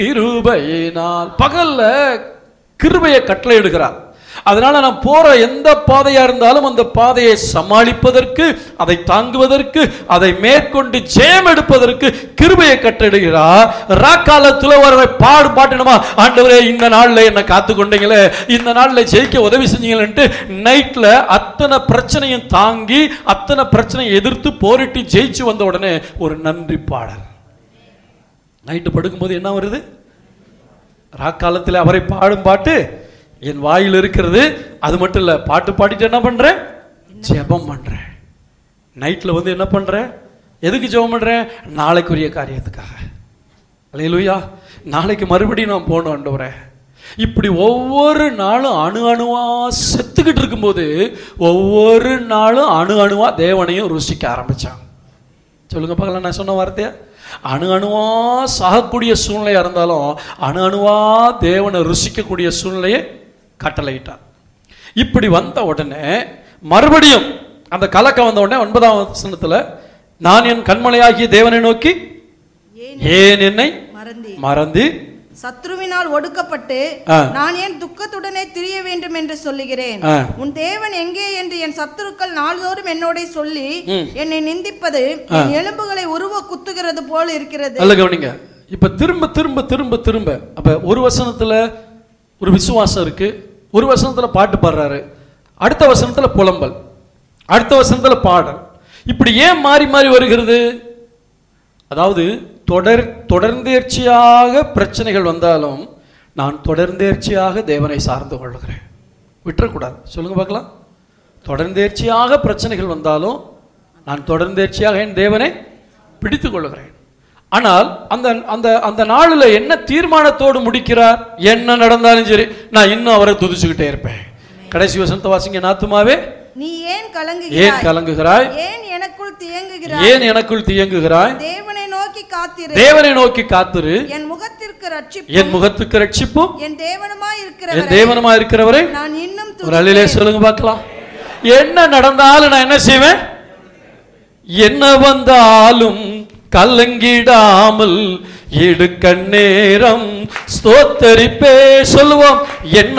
கிருபையினால் பகல்ல கிருபையை கட்டளையிடுகிறார் அதனால நான் போற எந்த பாதையா இருந்தாலும் அந்த பாதையை சமாளிப்பதற்கு அதை தாங்குவதற்கு அதை மேற்கொண்டு ஜெயம் எடுப்பதற்கு கிருபையை கட்டளையிடுகிறார் ராக்காலத்துல ஒரு பாடு பாட்டணுமா ஆண்டவரே இந்த நாள்ல என்ன காத்து கொண்டீங்களே இந்த நாள்ல ஜெயிக்க உதவி செஞ்சீங்களேன்ட்டு நைட்ல அத்தனை பிரச்சனையும் தாங்கி அத்தனை பிரச்சனையை எதிர்த்து போரிட்டு ஜெயிச்சு வந்த உடனே ஒரு நன்றி பாடல் நைட்டு படுக்கும்போது என்ன வருது ராக்காலத்தில் அவரை பாடும் பாட்டு என் வாயில் இருக்கிறது அது மட்டும் இல்லை பாட்டு பாடிட்டு என்ன பண்றேன் ஜெபம் பண்றேன் நைட்ல வந்து என்ன பண்றேன் எதுக்கு ஜெபம் பண்றேன் நாளைக்குரிய காரியத்துக்காக அல்லேலூயா நாளைக்கு மறுபடியும் நான் போகணும் ஆண்டவரே இப்படி ஒவ்வொரு நாளும் அணு அணுவா செத்துக்கிட்டு இருக்கும்போது ஒவ்வொரு நாளும் அணு அணுவா தேவனையும் ருசிக்க ஆரம்பிச்சான் சொல்லுங்க பார்க்கலாம் நான் சொன்ன வார்த்தையா அணு அணுவா சாகக்கூடிய சூழ்நிலையா இருந்தாலும் அணு அணுவா தேவனை ருசிக்கக்கூடிய சூழ்நிலையை கட்டளையிட்டார் இப்படி வந்த உடனே மறுபடியும் அந்த கலக்கம் வந்த உடனே ஒன்பதாம் வசனத்துல நான் என் கண்மலையாகிய தேவனை நோக்கி ஏன் ஏன் என்னை மறந்தி மறந்து சத்ருவினால் ஒடுக்கப்பட்டு ஆ. நான் ஏன் துக்கத்துடனே திரிய வேண்டும் என்று சொல்லுகிறேன் ஆ. உன் தேவன் எங்கே என்று என் சத்துருக்கள் நாள்தோறும் என்னோட சொல்லி ம். என்னை நிந்திப்பது என் எலும்புகளை உருவ குத்துகிறது போல் இருக்கிறது நல்ல கவனிங்க இப்ப திரும்ப திரும்ப திரும்ப திரும்ப அப்ப ஒரு வசனத்துல ஒரு விசுவாசம் இருக்கு ஒரு வசனத்துல பாட்டு பாடுறாரு அடுத்த வசனத்துல புலம்பல் அடுத்த வசனத்துல பாடல் இப்படி ஏன் மாறி மாறி வருகிறது அதாவது தொடர் தொடர்ந்தேர்ச்சியாக பிரச்சனைகள் வந்தாலும் நான் தொடர்ந்தேர்ச்சியாக தேவனை சார்ந்து கொள்கிறேன் விட்டுறக்கூடாது சொல்லுங்க பார்க்கலாம் தொடர்ந்தேர்ச்சியாக பிரச்சனைகள் வந்தாலும் நான் தொடர்ந்தேர்ச்சியாக என் தேவனை பிடித்துக் கொள்கிறேன் ஆனால் அந்த அந்த அந்த நாளில் என்ன தீர்மானத்தோடு முடிக்கிறார் என்ன நடந்தாலும் சரி நான் இன்னும் அவரை துதிச்சுக்கிட்டே இருப்பேன் கடைசி வசனத்தை வாசிங்க நாத்துமாவே நீ ஏன் ஏன் கலங்குகிறாய் கலங்குகிறாய் ஏன் எனக்குள் தியங்குகிறாய் ஏன் எனக்குள் தியங்குகிறாய் தேவனை நோக்கி காத்திரு தேவனை நோக்கி காத்துரு என் முகத்திற்கு ரட்சிப்பு என் முகத்துக்கு ரட்சிப்பும் என் தேவனுமாய் என் இருக்கிறவரை தேவனமா இருக்கிறவரை நான் இன்னும் ஒரு அழிலே சொல்லுங்க பார்க்கலாம் என்ன நடந்தாலும் நான் என்ன செய்வேன் என்ன வந்தாலும் கலங்கிடாமல் இடுக்க நேரம் ஸ்தோத்தரிப்பே சொல்லுவோம் என்ன